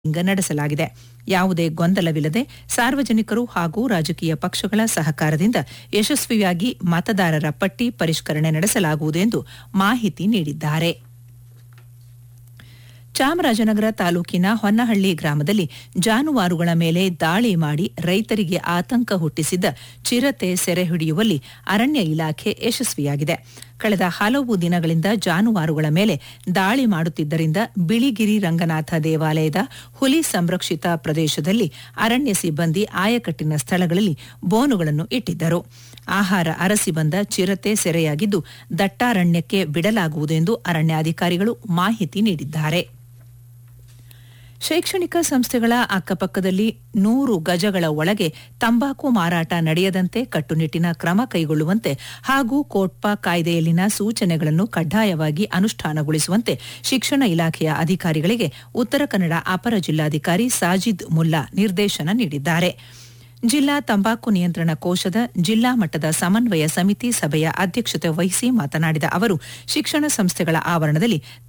ಇಂಗ ನಡೆಸಲಾಗಿದೆ ಯಾವುದೇ ಗೊಂದಲವಿಲ್ಲದೆ ಸಾರ್ವಜನಿಕರು ಹಾಗೂ ರಾಜಕೀಯ ಪಕ್ಷಗಳ ಸಹಕಾರದಿಂದ ಯಶಸ್ವಿಯಾಗಿ ಮತದಾರರ ಪಟ್ಟಿ ಪರಿಷ್ಕರಣೆ ನಡೆಸಲಾಗುವುದು ಎಂದು ಮಾಹಿತಿ ನೀಡಿದ್ದಾರೆ ಚಾಮರಾಜನಗರ ತಾಲೂಕಿನ ಹೊನ್ನಹಳ್ಳಿ ಗ್ರಾಮದಲ್ಲಿ ಜಾನುವಾರುಗಳ ಮೇಲೆ ದಾಳಿ ಮಾಡಿ ರೈತರಿಗೆ ಆತಂಕ ಹುಟ್ಟಿಸಿದ್ದ ಚಿರತೆ ಸೆರೆ ಹಿಡಿಯುವಲ್ಲಿ ಅರಣ್ಯ ಇಲಾಖೆ ಯಶಸ್ವಿಯಾಗಿದೆ ಕಳೆದ ಹಲವು ದಿನಗಳಿಂದ ಜಾನುವಾರುಗಳ ಮೇಲೆ ದಾಳಿ ಮಾಡುತ್ತಿದ್ದರಿಂದ ಬಿಳಿಗಿರಿ ರಂಗನಾಥ ದೇವಾಲಯದ ಹುಲಿ ಸಂರಕ್ಷಿತ ಪ್ರದೇಶದಲ್ಲಿ ಅರಣ್ಯ ಸಿಬ್ಬಂದಿ ಆಯಕಟ್ಟಿನ ಸ್ಥಳಗಳಲ್ಲಿ ಬೋನುಗಳನ್ನು ಇಟ್ಟಿದ್ದರು ಆಹಾರ ಅರಸಿ ಬಂದ ಚಿರತೆ ಸೆರೆಯಾಗಿದ್ದು ದಟ್ಟಾರಣ್ಯಕ್ಕೆ ಬಿಡಲಾಗುವುದು ಎಂದು ಅರಣ್ಯಾಧಿಕಾರಿಗಳು ಮಾಹಿತಿ ನೀಡಿದ್ದಾರೆ ಶೈಕ್ಷಣಿಕ ಸಂಸ್ಥೆಗಳ ಅಕ್ಕಪಕ್ಕದಲ್ಲಿ ನೂರು ಗಜಗಳ ಒಳಗೆ ತಂಬಾಕು ಮಾರಾಟ ನಡೆಯದಂತೆ ಕಟ್ಟುನಿಟ್ಟಿನ ಕ್ರಮ ಕೈಗೊಳ್ಳುವಂತೆ ಹಾಗೂ ಕೋಟ್ಪಾ ಕಾಯ್ದೆಯಲ್ಲಿನ ಸೂಚನೆಗಳನ್ನು ಕಡ್ಡಾಯವಾಗಿ ಅನುಷ್ಠಾನಗೊಳಿಸುವಂತೆ ಶಿಕ್ಷಣ ಇಲಾಖೆಯ ಅಧಿಕಾರಿಗಳಿಗೆ ಉತ್ತರ ಕನ್ನಡ ಅಪರ ಜಿಲ್ಲಾಧಿಕಾರಿ ಸಾಜಿದ್ ಮುಲ್ಲಾ ನಿರ್ದೇಶನ ನೀಡಿದ್ದಾರೆ ಜಿಲ್ಲಾ ತಂಬಾಕು ನಿಯಂತ್ರಣ ಕೋಶದ ಜಿಲ್ಲಾ ಮಟ್ಟದ ಸಮನ್ವಯ ಸಮಿತಿ ಸಭೆಯ ಅಧ್ಯಕ್ಷತೆ ವಹಿಸಿ ಮಾತನಾಡಿದ ಅವರು ಶಿಕ್ಷಣ ಸಂಸ್ಥೆಗಳ ಆವರಣದಲ್ಲಿ